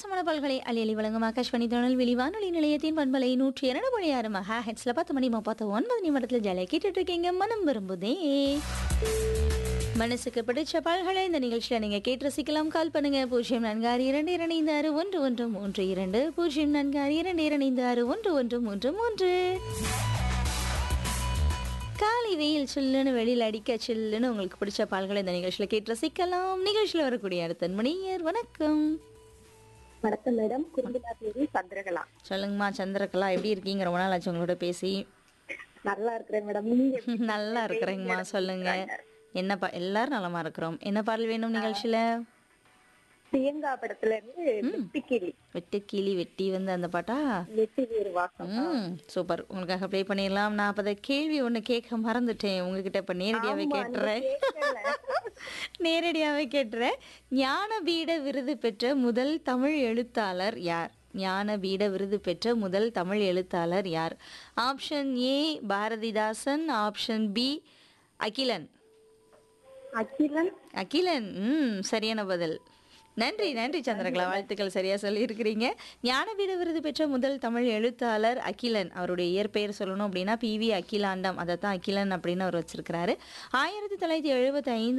பிரகாசமான பல்கலை அலியலி வழங்கும் ஆகாஷ்வாணி திருநெல்வேலி வானொலி நிலையத்தின் பண்பலை நூற்றி இரண்டு புள்ளி ஆறு மகா ஹெட்ஸ்ல பத்து மணி முப்பத்து ஒன்பது நிமிடத்தில் ஜாலியாக கேட்டுட்டு இருக்கீங்க மனம் விரும்புதே மனசுக்கு பிடிச்ச பால்களை இந்த நிகழ்ச்சியில் நீங்கள் கேட்டு ரசிக்கலாம் கால் பண்ணுங்க பூஜ்ஜியம் நான்கு ஆறு இரண்டு இரண்டு ஆறு ஒன்று ஒன்று மூன்று இரண்டு பூஜ்ஜியம் நான்கு ஆறு இரண்டு இரண்டு ஆறு ஒன்று ஒன்று மூன்று மூன்று காலை வெயில் சில்லுன்னு வெளியில் அடிக்க சில்லுன்னு உங்களுக்கு பிடிச்ச பால்களை இந்த நிகழ்ச்சியில் கேட்டு ரசிக்கலாம் நிகழ்ச்சியில் வரக்கூடிய அடுத்த மணியர் வணக்கம் வணக்கம் மேடம் குறும்பிலா தேவி சந்திரகலா சொல்லுங்கம்மா சந்திரகலா எப்படி இருக்கீங்க ரொம்ப நாள் ஆச்சு உங்களோட பேசி நல்லா இருக்கிறேன் மேடம் நீங்க எப்படி நல்லா இருக்கிறேங்கம்மா சொல்லுங்க என்ன பா எல்லாரும் நலமா இருக்கிறோம் என்ன பாடல் வேணும் நிகழ்ச்சியில பிரியங்கா படத்துல இருந்து வெட்டிக்கிளி வெட்டு கிளி வெட்டி வந்து அந்த பாட்டா வெட்டி வேறு வாசம் ம் சூப்பர் உங்களுக்காக ப்ளே பண்ணிடலாம் நான் அப்போ கேள்வி ஒன்று கேட்க மறந்துட்டேன் உங்ககிட்ட இப்போ நேரடியாகவே கேட்டுறேன் நேரடியாகவே கேட்டுறேன் ஞானபீட விருது பெற்ற முதல் தமிழ் எழுத்தாளர் யார் ஞானபீட விருது பெற்ற முதல் தமிழ் எழுத்தாளர் யார் option A Bharathidasan option B Akilan Akilan Akilan ம் சரியான பதில் நன்றி நன்றி சந்திரகலா வாழ்த்துக்கள் சரியா சொல்லியிருக்கிறீங்க ஞானபீட விருது பெற்ற முதல் தமிழ் எழுத்தாளர் அகிலன் அவருடைய இயற்பெயர் சொல்லணும் அப்படின்னா பி வி அகிலாண்டம் அதை தான் அகிலன் அப்படின்னு அவர் வச்சிருக்கிறாரு ஆயிரத்தி தொள்ளாயிரத்தி எழுபத்தி